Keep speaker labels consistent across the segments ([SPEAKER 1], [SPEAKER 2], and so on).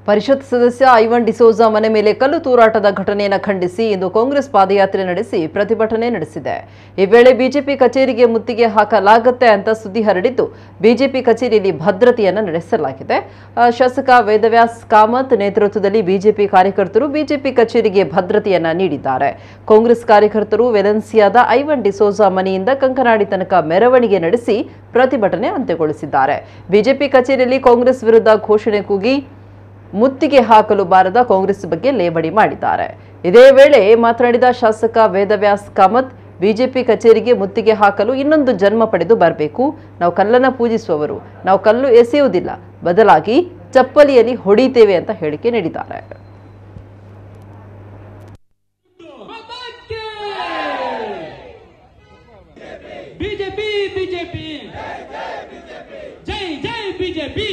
[SPEAKER 1] ಪರಿಷತ್ ಸದಸ್ಯ ಐವನ್ ಡಿಸೋಜಾ ಮನೆ ಮೇಲೆ ಕಲ್ಲು ತೂರಾಟದ ಘಟನೆಯನ್ನು ಖಂಡಿಸಿ ಇಂದು ಕಾಂಗ್ರೆಸ್ ಪಾದಯಾತ್ರೆ ನಡೆಸಿ ಪ್ರತಿಭಟನೆ ನಡೆಸಿದೆ ಈ ವೇಳೆ ಬಿಜೆಪಿ ಕಚೇರಿಗೆ ಮುತ್ತಿಗೆ ಹಾಕಲಾಗುತ್ತೆ ಅಂತ ಸುದ್ದಿ ಹರಡಿದ್ದು ಬಿಜೆಪಿ ಕಚೇರಿಯಲ್ಲಿ ಭದ್ರತೆಯನ್ನು ನಡೆಸಲಾಗಿದೆ ಆ, ಶಾಸಕ ವೇದವ್ಯಾಸ್ ಕಾಮತ್ ನೇತೃತ್ವದಲ್ಲಿ ಬಿಜೆಪಿ ಕಾರ್ಯಕರ್ತರು ಬಿಜೆಪಿ ಕಚೇರಿಗೆ ಭದ್ರತೆಯನ್ನ ನೀಡಿದ್ದಾರೆ ಕಾಂಗ್ರೆಸ್ ಕಾರ್ಯಕರ್ತರು ವೆಲೆನ್ಸಿಯಾದ ಐವನ್ ಡಿಸೋಜಾ ಮನೆಯಿಂದ ಕಂಕನಾಡಿ ತನಕ ಮೆರವಣಿಗೆ ನಡೆಸಿ ಪ್ರತಿಭಟನೆ ಅಂತ್ಯಗೊಳಿಸಿದ್ದಾರೆ ಬಿಜೆಪಿ ಕಚೇರಿಯಲ್ಲಿ ಕಾಂಗ್ರೆಸ್ ವಿರುದ್ಧ ಘೋಷಣೆ ಕೂಗಿ ಮುತ್ತಿಗೆ ಹಾಕಲು ಬಾರದ ಕಾಂಗ್ರೆಸ್ ಬಗ್ಗೆ ಲೇಬಡಿ ಮಾಡಿದ್ದಾರೆ ಇದೇ ವೇಳೆ ಮಾತನಾಡಿದ ಶಾಸಕ ವೇದವ್ಯಾಸ್ ಕಾಮತ್ ಬಿಜೆಪಿ ಕಚೇರಿಗೆ ಮುತ್ತಿಗೆ ಹಾಕಲು ಇನ್ನೊಂದು ಜನ್ಮ ಪಡೆದು ಬರಬೇಕು ನಾವು ಕಲ್ಲನ್ನ ಪೂಜಿಸುವವರು ನಾವು ಕಲ್ಲು ಎಸೆಯುವುದಿಲ್ಲ ಬದಲಾಗಿ ಚಪ್ಪಲಿಯಲ್ಲಿ ಹೊಡಿತೇವೆ ಅಂತ ಹೇಳಿಕೆ ನೀಡಿದ್ದಾರೆ
[SPEAKER 2] ಬಿಜೆಪಿ ಬಿಜೆಪಿ ಜೈ ಜೈ BJP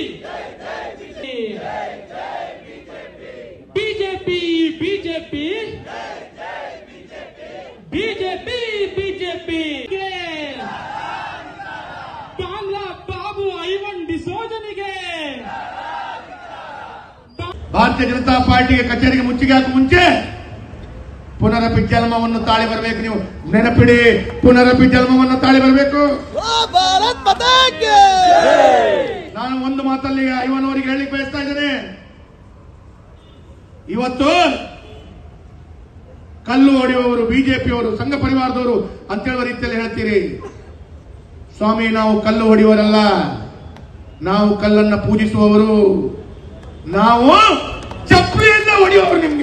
[SPEAKER 2] BJP BJP BJP BJP ಬಾಂಗ್ಲಾ ಬಾಬು ಐವನ್ ಡಿಸೋಜನಿಗೆ
[SPEAKER 3] ಭಾರತೀಯ ಜನತಾ ಪಾರ್ಟಿಗೆ ಕಚೇರಿಗೆ ಮುಚ್ಚಿಗೆ ಹಾಕುವ ಮುಂಚೆ ಪುನರಪಿ ಜನ್ಮವನ್ನು ತಾಳಿ ಬರಬೇಕು ನೀವು ನೆನಪಿಡಿ ಪುನರಪಿ ಜನ್ಮವನ್ನು ತಾಳಿ ಬರಬೇಕು
[SPEAKER 4] भारत माता की
[SPEAKER 3] ನಾನು ಒಂದು ಮಾತಲ್ಲಿ ಐವನವರಿಗೆ ಹೇಳಲಿಕ್ಕೆ ಬಯಸ್ತಾ ಇದ್ದೇನೆ ಇವತ್ತು ಕಲ್ಲು ಹೊಡೆಯುವವರು ಬಿಜೆಪಿಯವರು ಸಂಘ ಪರಿವಾರದವರು ಅಂತ ಹೇಳುವ ರೀತಿಯಲ್ಲಿ ಹೇಳ್ತೀರಿ ಸ್ವಾಮಿ ನಾವು ಕಲ್ಲು ಹೊಡೆಯುವರಲ್ಲ ನಾವು ಕಲ್ಲನ್ನ ಪೂಜಿಸುವವರು ನಾವು ಚಪ್ಪಲಿಯಿಂದ ಹೊಡೆಯುವವರು ನಿಮ್ಗೆ